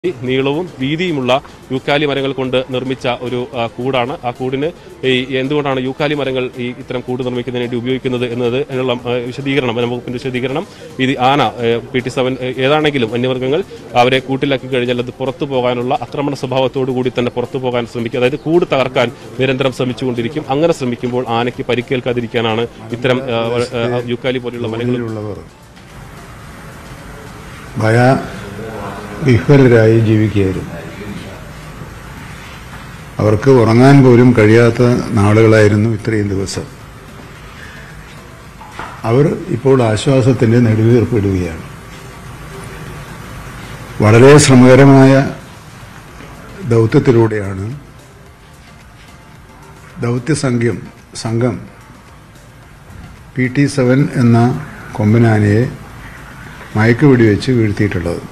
നീളവും വീതിയുമുള്ള യൂക്കാലി മരങ്ങൾ കൊണ്ട് നിർമ്മിച്ച ഒരു ആ, കൂടാണ് ആ കൂടിന് ഈ എന്തുകൊണ്ടാണ് യൂക്കാലി മരങ്ങൾ ഈ ഇത്തരം കൂട് നിർമ്മിക്കുന്നതിന് വേണ്ടി ഉപയോഗിക്കുന്നത് എന്നത് അതിനുള്ള ആ, വിശദീകരണം വനംവകുപ്പിന്റെ വിശദീകരണം ഇത് ആന പി ടി സെവൻ ഏതാണെങ്കിലും വന്യമൃഗങ്ങൾ അവരെ കൂട്ടിലാക്കി കഴിഞ്ഞാൽ അത് പുറത്തു പോകാനുള്ള ആക്രമണ സ്വഭാവത്തോടു കൂടി തന്നെ പുറത്തു പോകാൻ ശ്രമിക്കും അതായത് കൂട് തകർക്കാൻ നിരന്തരം ശ്രമിച്ചുകൊണ്ടിരിക്കും അങ്ങനെ ശ്രമിക്കുമ്പോൾ ആനയ്ക്ക് പരിക്കേൽക്കാതിരിക്കാനാണ് ഇത്തരം ആ, ആ, യൂക്കാലി പോലെയുള്ള മരങ്ങൾ ഉള്ളവർ ഭയ വിഹ്വലരായി ജീവിക്കുകയായിരുന്നു അവർക്ക് ഉറങ്ങാൻ പോലും കഴിയാത്ത നാളുകളായിരുന്നു ഇത്രയും ദിവസം അവർ ഇപ്പോൾ ആശ്വാസത്തിന്റെ നെടുവീർപ്പിടുകയാണ് വളരെ ശ്രമകരമായ ദൗത്യത്തിലൂടെയാണ് ദൗത്യസംഘം സംഘം പി ടി സെവൻ എന്ന കൊമ്പനാനയെ മയക്ക് വെടിവെച്ച് വീഴ്ത്തിയിട്ടുള്ളത്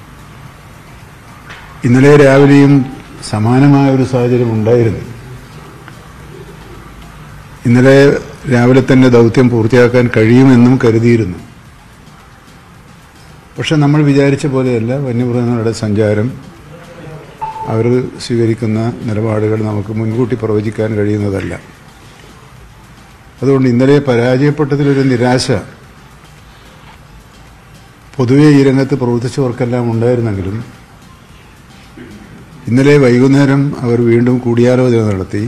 ഇന്നലെ രാവിലെയും സമാനമായ ഒരു സാഹചര്യം ഉണ്ടായിരുന്നു ഇന്നലെ രാവിലെ തന്നെ ദൗത്യം പൂർത്തിയാക്കാൻ കഴിയുമെന്നും കരുതിയിരുന്നു പക്ഷെ നമ്മൾ വിചാരിച്ച പോലെയല്ല വന്യമൃഗങ്ങളുടെ സഞ്ചാരം അവർ സ്വീകരിക്കുന്ന നിലപാടുകൾ നമുക്ക് മുൻകൂട്ടി പ്രവചിക്കാൻ കഴിയുന്നതല്ല അതുകൊണ്ട് ഇന്നലെ പരാജയപ്പെട്ടതിലൊരു നിരാശ പൊതുവെ ഈ രംഗത്ത് പ്രവർത്തിച്ചവർക്കെല്ലാം ഉണ്ടായിരുന്നെങ്കിലും ഇന്നലെ വൈകുന്നേരം അവർ വീണ്ടും കൂടിയാലോചന നടത്തി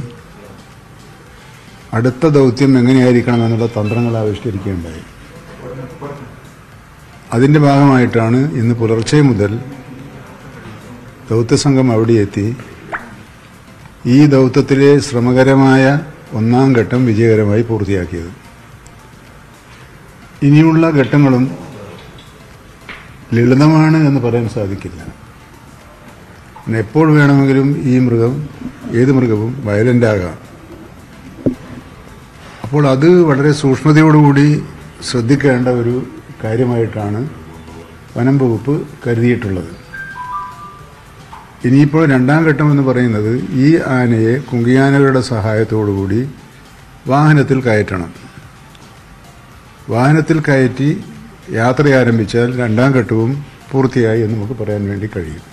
അടുത്ത ദൗത്യം എങ്ങനെയായിരിക്കണം എന്നുള്ള തന്ത്രങ്ങൾ ആവിഷ്കരിക്കുകയുണ്ടായി അതിന്റെ ഭാഗമായിട്ടാണ് ഇന്ന് പുലർച്ചെ മുതൽ ദൗത്യസംഘം അവിടെ എത്തി ഈ ദൗത്യത്തിലെ ശ്രമകരമായ ഒന്നാം ഘട്ടം വിജയകരമായി പൂർത്തിയാക്കിയത് ഇനിയുള്ള ഘട്ടങ്ങളും ലളിതമാണ് എന്ന് പറയാൻ സാധിക്കില്ല പിന്നെ എപ്പോൾ വേണമെങ്കിലും ഈ മൃഗം ഏത് മൃഗവും വയലന്റ് ആകാം അപ്പോൾ അത് വളരെ സൂക്ഷ്മതയോടുകൂടി ശ്രദ്ധിക്കേണ്ട ഒരു കാര്യമായിട്ടാണ് വനം വകുപ്പ് കരുതിയിട്ടുള്ളത് ഇനിയിപ്പോൾ രണ്ടാം ഘട്ടം എന്ന് പറയുന്നത് ഈ ആനയെ കുങ്കിയാനകളുടെ സഹായത്തോടുകൂടി വാഹനത്തിൽ കയറ്റണം വാഹനത്തിൽ കയറ്റി യാത്ര ആരംഭിച്ചാൽ രണ്ടാം ഘട്ടവും പൂർത്തിയായി എന്ന് നമുക്ക് പറയാൻ വേണ്ടി കഴിയും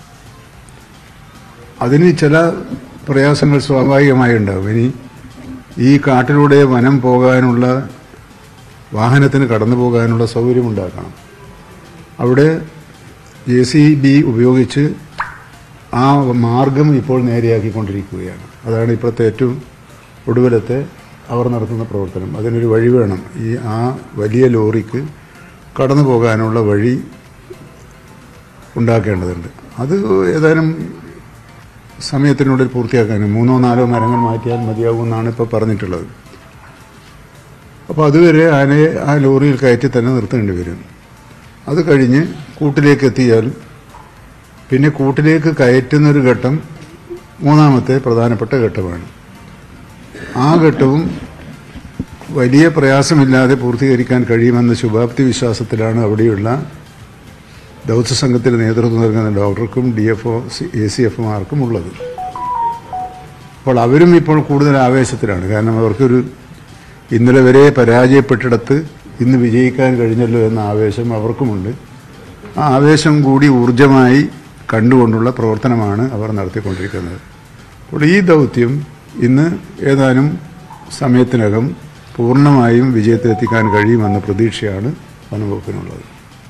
അതിന് ചില പ്രയാസങ്ങൾ സ്വാഭാവികമായി ഉണ്ടാവും ഇനി ഈ കാട്ടിലൂടെ വനം പോകാനുള്ള വാഹനത്തിന് കടന്നു പോകാനുള്ള സൗകര്യം ഉണ്ടാക്കണം അവിടെ ജെ സി ബി ഉപയോഗിച്ച് ആ മാർഗം ഇപ്പോൾ നേരെയാക്കിക്കൊണ്ടിരിക്കുകയാണ് അതാണ് ഇപ്പോഴത്തെ ഏറ്റവും ഒടുവിലത്തെ അവർ നടത്തുന്ന പ്രവർത്തനം അതിനൊരു വഴി വേണം ഈ ആ വലിയ ലോറിക്ക് കടന്നു പോകാനുള്ള വഴി ഉണ്ടാക്കേണ്ടതുണ്ട് അത് ഏതാനും സമയത്തിനുള്ളിൽ പൂർത്തിയാക്കാനും മൂന്നോ നാലോ മരങ്ങൾ മാറ്റിയാൽ മതിയാകുമെന്നാണ് ഇപ്പോൾ പറഞ്ഞിട്ടുള്ളത് അപ്പോൾ അതുവരെ ആനയെ ആ ലോറിയിൽ കയറ്റി തന്നെ നിർത്തേണ്ടി വരും അത് കഴിഞ്ഞ് കൂട്ടിലേക്ക് എത്തിയാൽ പിന്നെ കൂട്ടിലേക്ക് കയറ്റുന്നൊരു ഘട്ടം മൂന്നാമത്തെ പ്രധാനപ്പെട്ട ഘട്ടമാണ് ആ ഘട്ടവും വലിയ പ്രയാസമില്ലാതെ പൂർത്തീകരിക്കാൻ കഴിയുമെന്ന ശുഭാപ്തി വിശ്വാസത്തിലാണ് അവിടെയുള്ള ദൗത്യസംഘത്തിന് നേതൃത്വം നൽകുന്ന ഡോക്ടർക്കും D F O A C എഫുമാർക്കും ഉള്ളത് അപ്പോൾ അവരും ഇപ്പോൾ കൂടുതൽ ആവേശത്തിലാണ് കാരണം അവർക്കൊരു ഇന്നലെ വരെ പരാജയപ്പെട്ടിടത്ത് ഇന്ന് വിജയിക്കാൻ കഴിഞ്ഞല്ലോ എന്ന ആവേശം അവർക്കുമുണ്ട് ആ ആവേശം കൂടി ഊർജമായി കണ്ടുകൊണ്ടുള്ള പ്രവർത്തനമാണ് അവർ നടത്തിക്കൊണ്ടിരിക്കുന്നത് അപ്പോൾ ഈ ദൗത്യം ഇന്ന് ഏതാനും സമയത്തിനകം പൂർണ്ണമായും വിജയത്തിലെത്തിക്കാൻ കഴിയുമെന്ന പ്രതീക്ഷയാണ് വനംവകുപ്പിനുള്ളത്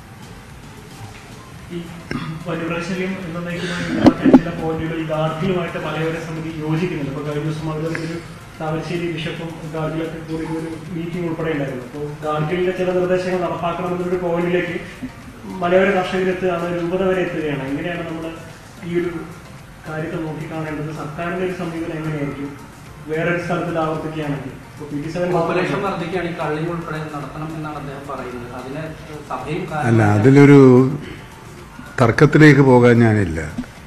ഈ വന്യമൃഗശല്യം എന്നേക്കുമായി ഉണ്ടാക്കാൻ ചില പോയിന്റുകൾ ഈ ഗാർഗിലുമായിട്ട് മലയോര സമിതി യോജിക്കുന്നുണ്ട് ഇപ്പോൾ കഴിഞ്ഞ ദിവസം അവർ ഒരു താമരശ്ശേരി ബിഷപ്പും ഗാർഗിലൊക്കെ കൂടി ഒരു മീറ്റിംഗ് ഉൾപ്പെടെ ഉണ്ടായിരുന്നു അപ്പോൾ ഗാർഗിലിന്റെ ചില നിർദ്ദേശങ്ങൾ നടപ്പാക്കണമെന്നൊരു പോയിന്റിലേക്ക് മലയോര കർഷകരെത്തുകയാണ് രൂപത വരെ എത്തുകയാണ് എങ്ങനെയാണ് നമ്മൾ ഈ ഒരു കാര്യത്തെ നോക്കിക്കാണേണ്ടത് സർക്കാരിന്റെ ഒരു സമീപനം എങ്ങനെയായിരിക്കും വേറൊരു സ്ഥലത്തിൽ ആവർത്തിക്കുകയാണെങ്കിൽ ഇപ്പോൾ പി ടി സെവൻ പോപ്പുലേഷൻ വർദ്ധിക്കുകയാണ് ഈ കള്ളിങ് ഉൾപ്പെടെ നടത്തണം എന്നാണ് അദ്ദേഹം പറയുന്നത് അതിന് സഭയും അല്ല കാരണം അതിലൊരു തർക്കത്തിലേക്ക് പോകാൻ ഞാനില്ല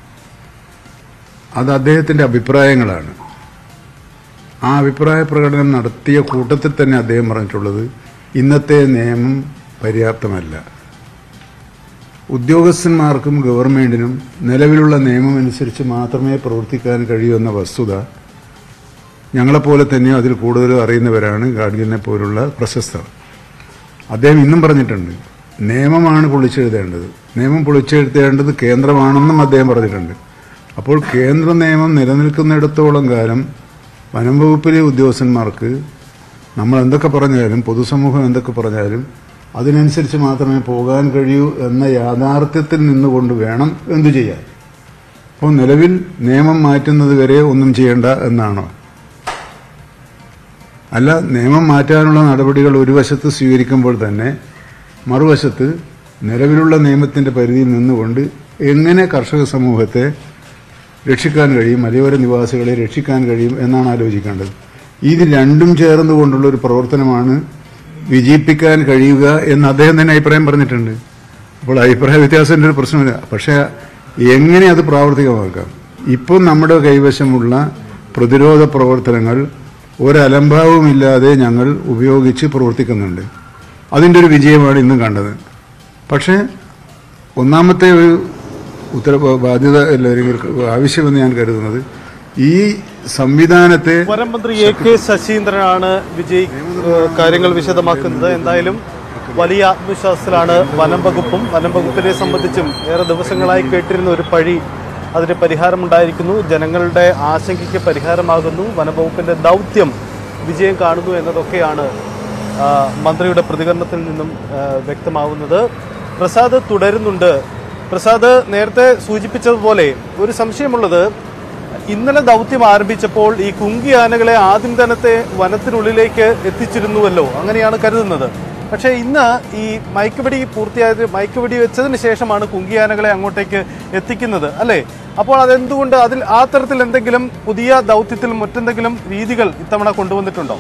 അത് അദ്ദേഹത്തിന്റെ അഭിപ്രായങ്ങളാണ് ആ അഭിപ്രായ പ്രകടനം നടത്തിയ കൂട്ടത്തിൽ തന്നെ അദ്ദേഹം പറഞ്ഞിട്ടുള്ളത് ഇന്നത്തെ നിയമം പര്യാപ്തമല്ല ഉദ്യോഗസ്ഥന്മാർക്കും ഗവൺമെന്റിനും നിലവിലുള്ള നിയമം അനുസരിച്ച് മാത്രമേ പ്രവർത്തിക്കാൻ കഴിയൂ എന്ന വസ്തുത ഞങ്ങളെപ്പോലെ തന്നെയോ അതിൽ കൂടുതൽ അറിയുന്നവരാണ് ഗാഡ്ഗിലിനെ പോലുള്ള പ്രശസ്തർ അദ്ദേഹം ഇന്നും പറഞ്ഞിട്ടുണ്ട് നിയമമാണ് പൊളിച്ചെഴുതേണ്ടത് നിയമം പൊളിച്ചെഴുത്തേണ്ടത് കേന്ദ്രമാണെന്നും അദ്ദേഹം പറഞ്ഞിട്ടുണ്ട് അപ്പോൾ കേന്ദ്ര നിയമം നിലനിൽക്കുന്നിടത്തോളം കാലം വനം വകുപ്പിലെ ഉദ്യോഗസ്ഥന്മാർക്ക് നമ്മൾ എന്തൊക്കെ പറഞ്ഞാലും പൊതുസമൂഹം എന്തൊക്കെ പറഞ്ഞാലും അതിനനുസരിച്ച് മാത്രമേ പോകാൻ കഴിയൂ എന്ന യാഥാർത്ഥ്യത്തിൽ നിന്നുകൊണ്ട് വേണം എന്തു ചെയ്യാൻ അപ്പോൾ നിലവിൽ നിയമം മാറ്റുന്നത് വരെ ഒന്നും ചെയ്യേണ്ട എന്നാണോ അല്ല നിയമം മാറ്റാനുള്ള നടപടികൾ ഒരു വശത്ത് സ്വീകരിക്കുമ്പോൾ തന്നെ മറുവശത്ത് നിലവിലുള്ള നിയമത്തിന്റെ പരിധിയിൽ നിന്നുകൊണ്ട് എങ്ങനെ കർഷക സമൂഹത്തെ രക്ഷിക്കാൻ കഴിയും മലയോര നിവാസികളെ രക്ഷിക്കാൻ കഴിയും എന്നാണ് ആലോചിക്കേണ്ടത് ഇത് രണ്ടും ചേർന്നുകൊണ്ടുള്ള ഒരു പ്രവർത്തനമാണ് വിജയിപ്പിക്കാൻ കഴിയുക എന്ന് അദ്ദേഹം തന്നെ അഭിപ്രായം പറഞ്ഞിട്ടുണ്ട് അപ്പോൾ അഭിപ്രായ വ്യത്യാസത്തിന്റെ ഒരു പ്രശ്നമില്ല പക്ഷേ എങ്ങനെ അത് പ്രാവർത്തികമാക്കാം ഇപ്പോൾ നമ്മുടെ കൈവശമുള്ള പ്രതിരോധ പ്രവർത്തനങ്ങൾ ഒരലംഭാവവുമില്ലാതെ ഞങ്ങൾ ഉപയോഗിച്ച് പ്രവർത്തിക്കുന്നുണ്ട് അതിൻ്റെ ഒരു വിജയമാണ് ഇന്നും കണ്ടത് പക്ഷേ ഒന്നാമത്തെ ഒരു ഉത്തര ബാധ്യത അല്ലെങ്കിൽ ആവശ്യമെന്ന് ഞാൻ കരുതുന്നത് ഈ സംവിധാനത്തെ വനം മന്ത്രി എ കെ ശശീന്ദ്രനാണ് വിജയ് ഏഹ്, കാര്യങ്ങൾ വിശദമാക്കുന്നത് എന്തായാലും വലിയ ആത്മവിശ്വാസത്തിലാണ് വനം വകുപ്പും വനം വകുപ്പിനെ സംബന്ധിച്ചും ഏറെ ദിവസങ്ങളായി കേട്ടിരുന്ന ഒരു പഴി അതിന് പരിഹാരമുണ്ടായിരിക്കുന്നു ജനങ്ങളുടെ ആശങ്കയ്ക്ക് പരിഹാരമാകുന്നു വനം വകുപ്പിന്റെ ദൗത്യം വിജയം കാണുന്നു എന്നതൊക്കെയാണ് ആ, മന്ത്രിയുടെ പ്രതികരണത്തിൽ നിന്നും ആ, വ്യക്തമാവുന്നത് പ്രസാദ് തുടരുന്നുണ്ട് പ്രസാദ് നേരത്തെ സൂചിപ്പിച്ചതുപോലെ ഒരു സംശയമുള്ളത് ഇന്നലെ ദൗത്യം ആരംഭിച്ചപ്പോൾ ഈ കുങ്കി ആനകളെ ആദ്യം തന്നത്തെ വനത്തിനുള്ളിലേക്ക് എത്തിച്ചിരുന്നുവല്ലോ അങ്ങനെയാണ് കരുതുന്നത് പക്ഷേ ഇന്ന് ഈ മയക്കുവെടി പൂർത്തിയായത് മയക്കുവെടി വെച്ചതിന് ശേഷമാണ് കുങ്കി ആനകളെ അങ്ങോട്ടേക്ക് എത്തിക്കുന്നത് അല്ലേ അപ്പോൾ അതെന്തുകൊണ്ട് അതിൽ ആ തരത്തിൽ എന്തെങ്കിലും പുതിയ ദൗത്യത്തിൽ മറ്റെന്തെങ്കിലും രീതികൾ ഇത്തവണ കൊണ്ടുവന്നിട്ടുണ്ടോ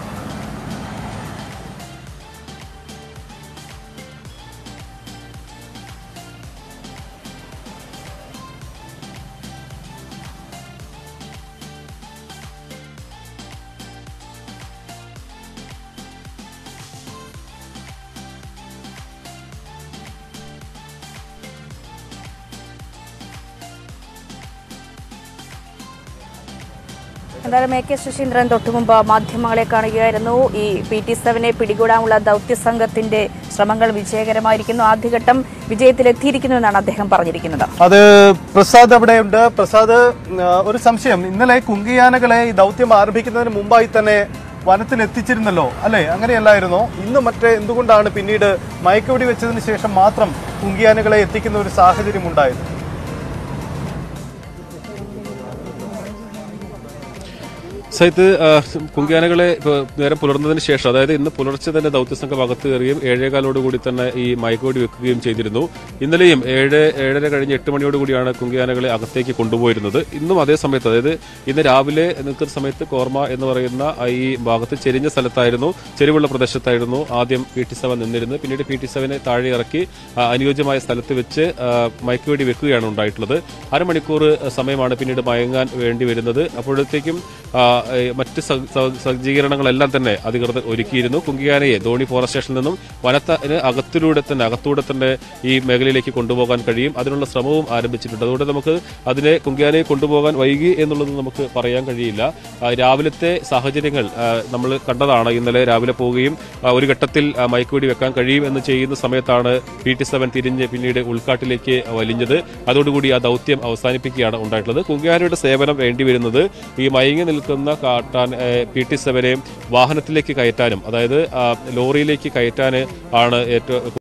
എന്തായാലും എ കെ ശശീന്ദ്രൻ തൊട്ടുമുമ്പ് മാധ്യമങ്ങളെ കാണുകയായിരുന്നു ഈ പി ടി സെവനെ പിടികൂടാനുള്ള ദൗത്യ സംഘത്തിന്റെ ശ്രമങ്ങൾ വിജയകരമായിരിക്കുന്നു ആദ്യഘട്ടം വിജയത്തിലെത്തിയിരിക്കുന്നു എന്നാണ് അദ്ദേഹം പറഞ്ഞിരിക്കുന്നത് അത് പ്രസാദ് അവിടെയുണ്ട് പ്രസാദ് ആ, ഒരു സംശയം ഇന്നലെ കുങ്കിയാനകളെ ഈ ദൗത്യം ആരംഭിക്കുന്നതിന് മുമ്പായി തന്നെ വനത്തിൽ എത്തിച്ചിരുന്നല്ലോ അല്ലെ അങ്ങനെയല്ലായിരുന്നോ ഇന്ന് മറ്റേ എന്തുകൊണ്ടാണ് പിന്നീട് മയക്കുവെടി വെച്ചതിന് ശേഷം മാത്രം കുങ്കിയാനകളെ എത്തിക്കുന്ന ഒരു സാഹചര്യം ഉണ്ടായത് സൈത്ത് ആ, കുങ്കിയാനകളെ ഇപ്പോൾ നേരം പുലർന്നതിന് ശേഷം അതായത് ഇന്ന് പുലർച്ചെ തന്നെ ദൗത്യസംഘം അകത്ത് കയറുകയും ഏഴേകാലോടുകൂടി തന്നെ ഈ മയക്കുവെടി വെക്കുകയും ചെയ്തിരുന്നു ഇന്നലെയും ഏഴ് ഏഴര കഴിഞ്ഞ് എട്ട് മണിയോടുകൂടിയാണ് കുങ്കിയാനകളെ അകത്തേക്ക് കൊണ്ടുപോയിരുന്നത് ഇന്നും അതേ സമയത്ത് അതായത് ഇന്ന് രാവിലെ നിൽക്കുന്ന സമയത്ത് കോർമ എന്ന് പറയുന്ന ആ ഈ ഭാഗത്ത് ചെരിഞ്ഞ സ്ഥലത്തായിരുന്നു ചെരിവുള്ള പ്രദേശത്തായിരുന്നു ആദ്യം പി ടി സെവൻ നിന്നിരുന്നത് പിന്നീട് പി ടി സെവനെ താഴെ ഇറക്കി ആ, അനുയോജ്യമായ സ്ഥലത്ത് വെച്ച് ആ, മയക്കുവെടി വെക്കുകയാണ് ഉണ്ടായിട്ടുള്ളത് അരമണിക്കൂർ സമയമാണ് പിന്നീട് മയങ്ങാൻ വേണ്ടി വരുന്നത് അപ്പോഴത്തേക്കും ആ, ഏ, മറ്റ് സ- സ- സജ്ജീകരണങ്ങളെല്ലാം തന്നെ അധികൃതർ ഒരുക്കിയിരുന്നു കുങ്കിയാനയെ ധോണി ഫോറസ്റ്റ് സ്റ്റേഷനിൽ നിന്നും വനത്തിന് അകത്തിലൂടെ തന്നെ അകത്തൂടെ തന്നെ ഈ മേഖലയിലേക്ക് കൊണ്ടുപോകാൻ കഴിയും അതിനുള്ള ശ്രമവും ആരംഭിച്ചിട്ടുണ്ട് അതുകൊണ്ട് നമുക്ക് അതിനെ കുങ്കിയാനയെ കൊണ്ടുപോകാൻ വൈകി എന്നുള്ളത് നമുക്ക് പറയാൻ കഴിയില്ല ആ, രാവിലത്തെ സാഹചര്യങ്ങൾ ആ, നമ്മൾ കണ്ടതാണ് ഇന്നലെ രാവിലെ പോവുകയും ആ, ഒരു ഘട്ടത്തിൽ ആ, മയക്കുവെടി വെക്കാൻ കഴിയും എന്ന് ചെയ്യുന്ന സമയത്താണ് പി ടി സെവൻ തിരിഞ്ഞ് പിന്നീട് ഉൾക്കാട്ടിലേക്ക് വലിഞ്ഞത് അതോടുകൂടി ആ ദൗത്യം അവസാനിപ്പിക്കുകയാണ് ഉണ്ടായിട്ടുള്ളത് കുങ്കിയാനയുടെ സേവനം വേണ്ടിവരുന്നത് ഈ മയങ്ങി നിൽക്കുന്ന കാട്ടാൻ പി ടി സെവനെ വാഹനത്തിലേക്ക് കയറ്റാനും അതായത് ആ, ലോറിയിലേക്ക് കയറ്റാൻ ആണ് ഏറ്റവും